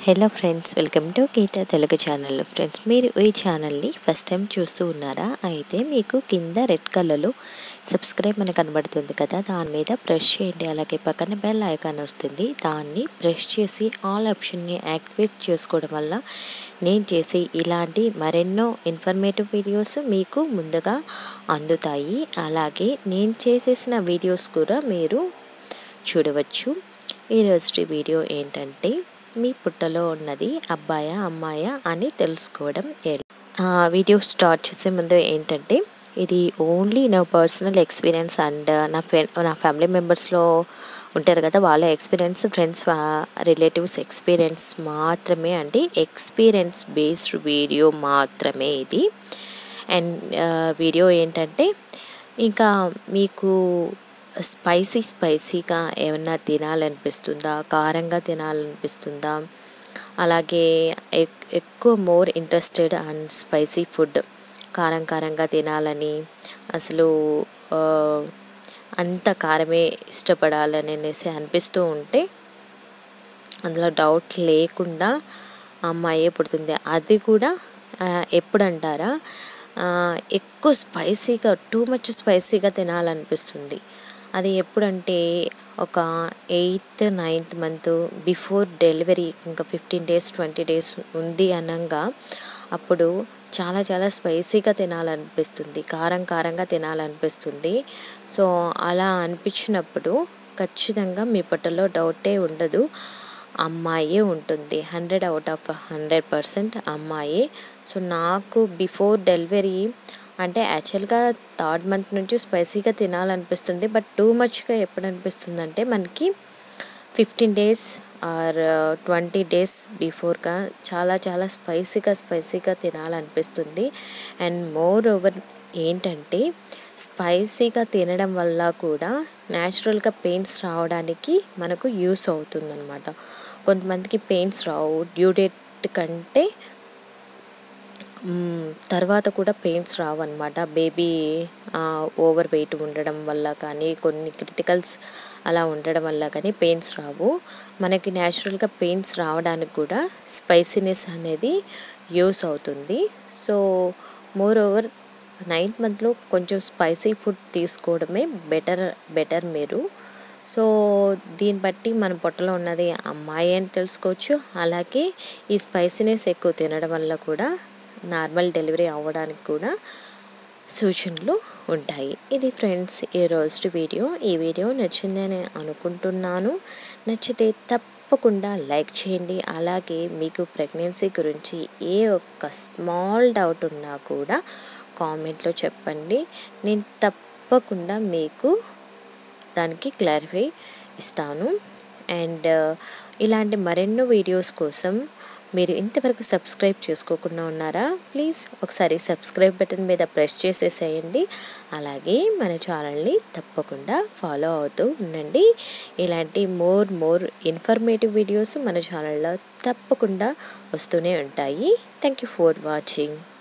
hello friends welcome to Geetha Telugu channel friends మీరు ఈ ఛానల్ని ఫస్ట్ టైం చూస్తూ ఉన్నారా అయితే మీకు కింద రెడ్ కలర్లో సబ్స్క్రైబ్ అని కనబడుతుంది కదా దాని మీద ప్రెస్ చేయండి అలాగే పక్కన బెల్ ఐకాన్ వస్తుంది దాన్ని ప్రెస్ చేసి ఆల్ ఆప్షన్ని యాక్టివేట్ చేసుకోవడం వల్ల నేను చేసే ఇలాంటి మరెన్నో ఇన్ఫర్మేటివ్ వీడియోస్ మీకు ముందుగా అందుతాయి అలాగే నేను చేసేసిన వీడియోస్ కూడా మీరు చూడవచ్చు ఈరోజు వీడియో ఏంటంటే మీ పుట్టలో ఉన్నది అబ్బాయా అమ్మాయా అని తెలుసుకోవడం ఎలా వీడియో స్టార్ట్ చేసే ముందు ఏంటంటే ఇది ఓన్లీ నా పర్సనల్ ఎక్స్పీరియన్స్ అండ్ నా ఫ్రెండ్ నా ఫ్యామిలీ మెంబర్స్లో ఉంటారు కదా వాళ్ళ ఎక్స్పీరియన్స్ ఫ్రెండ్స్ రిలేటివ్స్ ఎక్స్పీరియన్స్ మాత్రమే అండి ఎక్స్పీరియన్స్ బేస్డ్ వీడియో మాత్రమే ఇది అండ్ వీడియో ఏంటంటే ఇంకా మీకు స్పైసీ స్పైసీగా ఏమన్నా తినాలనిపిస్తుందా కారంగా తినాలనిపిస్తుందా అలాగే ఎక్కువ more interested and spicy food కారం కారంగా తినాలని అసలు అంత కారమే ఇష్టపడాలని అనేసి అనిపిస్తూ ఉంటే అందులో డౌట్ లేకుండా అమ్మాయే పుడుతుంది అది కూడా ఎప్పుడంటారా ఎక్కువ స్పైసీగా టూ మచ్ స్పైసీగా తినాలనిపిస్తుంది అది ఎప్పుడంటే ఒక eighth ninth month before delivery ఇంకా ఫిఫ్టీన్ డేస్ ట్వంటీ డేస్ ఉంది అనగా అప్పుడు చాలా చాలా స్పైసీగా తినాలనిపిస్తుంది కారం కారంగా తినాలనిపిస్తుంది సో అలా అనిపించినప్పుడు ఖచ్చితంగా మీ పొట్టలో డౌటే ఉండదు అమ్మాయే ఉంటుంది hundred out of hundred percent అమ్మాయే సో నాకు బిఫోర్ డెలివరీ అంటే యాక్చువల్గా థర్డ్ మంత్ నుంచి స్పైసీగా తినాలనిపిస్తుంది బట్ టూ మచ్గా ఎప్పుడు అనిపిస్తుంది అంటే మనకి fifteen days or twenty days బిఫోర్గా చాలా చాలా స్పైసీగా స్పైసీగా తినాలనిపిస్తుంది అండ్ మోర్ ఓవర్ ఏంటంటే స్పైసీగా తినడం వల్ల కూడా న్యాచురల్గా పెయిన్స్ రావడానికి మనకు యూస్ అవుతుందన్నమాట కొంతమందికి పెయిన్స్ రావు డ్యూ డేట్ కంటే తర్వాత కూడా పెయిన్స్ రావన్నమాట బేబీ ఓవర్ వెయిట్ ఉండడం వల్ల కానీ కొన్ని క్రిటికల్స్ అలా ఉండడం వల్ల కానీ పెయిన్స్ రావు మనకి న్యాచురల్గా పెయిన్స్ రావడానికి కూడా స్పైసీనెస్ అనేది యూస్ అవుతుంది సో మోర్ ఓవర్ నైన్త్ మంత్లో కొంచెం స్పైసీ ఫుడ్ తీసుకోవడమే బెటర్ బెటర్ మీరు సో దీన్ని బట్టి మన పొట్టలో ఉన్నది అమ్మాయి అని తెలుసుకోవచ్చు అలాగే ఈ స్పైసీనెస్ ఎక్కువ తినడం వల్ల కూడా నార్మల్ డెలివరీ అవ్వడానికి కూడా సూచనలు ఉంటాయి ఇది ఫ్రెండ్స్ ఈ రోజు వీడియో ఈ వీడియో నచ్చిందని అనుకుంటున్నాను నచ్చితే తప్పకుండా లైక్ చేయండి అలాగే మీకు ప్రెగ్నెన్సీ గురించి ఏ ఒక్క స్మాల్ డౌట్ ఉన్నా కూడా కామెంట్లో చెప్పండి నేను తప్పకుండా మీకు దానికి క్లారిఫై ఇస్తాను అండ్ ఇలాంటి మరెన్నో వీడియోస్ కోసం మీరు ఇంతవరకు సబ్స్క్రైబ్ చేసుకోకుండా ఉన్నారా ప్లీజ్ ఒకసారి సబ్స్క్రైబ్ బటన్ మీద ప్రెస్ చేసేసేయండి అలాగే మన ఛానల్ని తప్పకుండా ఫాలో అవుతూ ఉండండి ఇలాంటి మోర్ మోర్ ఇన్ఫర్మేటివ్ వీడియోస్ మన ఛానల్లో తప్పకుండా వస్తూనే ఉంటాయి థ్యాంక్ యూ ఫర్ వాచింగ్